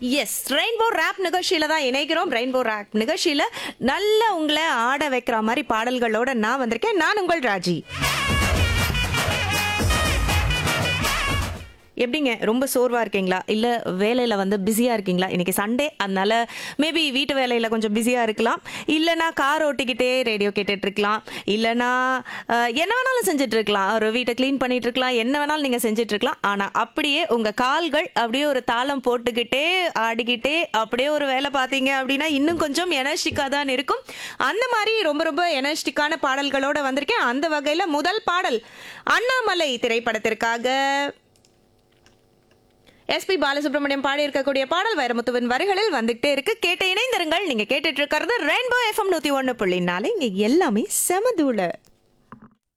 S rainbow rape நிகழ்ச்சியில தான் இணைகிறோம் rainbow rape நிகழ்ச்சியில நல்ல உங்களை ஆட வைக்கிற மாதிரி பாடல்களோட நான் வந்திருக்கேன் நான் உங்கள் ராஜி எப்படிங்க ரொம்ப சோர்வா இருக்கீங்களா இல்ல வேலையில வந்து பிஸியா இருக்கீங்களா இன்னைக்கு சண்டே அதனால மேபி வீட்டு வேலையில கொஞ்சம் பிஸியா இருக்கலாம் இல்லனா கார் ஓட்டிக்கிட்டே ரேடியோ கேட்டுட்டு இருக்கலாம் இல்லனா அஹ், என்ன வேணாலும் செஞ்சுட்டு இருக்கலாம் ஒரு வீட்டை க்ளீன் பண்ணிட்டு இருக்கலாம் என்ன வேணாலும் நீங்க செஞ்சுட்டு இருக்கலாம் ஆனா அப்படியே உங்க கால்கள் அப்படியே ஒரு தாளம் போட்டுக்கிட்டே ஆடிக்கிட்டே அப்படியே ஒரு வேலை பார்த்தீங்க அப்படின்னா இன்னும் கொஞ்சம் எனர்ஜிக்கா தான் இருக்கும் அந்த மாதிரி ரொம்ப ரொம்ப எனர்ஜிட்டிக்கான பாடல்களோட வந்திருக்கேன் அந்த வகையில முதல் பாடல் அண்ணாமலை திரைப்படத்திற்காக எஸ்பி பாலசுப்ரமணியம் பாடி இருக்கக்கூடிய பாடல் வைரமுத்துவின் வரிகளில் வந்துகிட்டே இருக்கு கேட்டு இணைந்திருங்கள் நீங்க கேட்டுட்டு இருக்கிறது ரெயின்போ எஃப்எம் நூத்தி ஒன்னு புள்ளி நாலு இங்க எல்லாமே செமதூள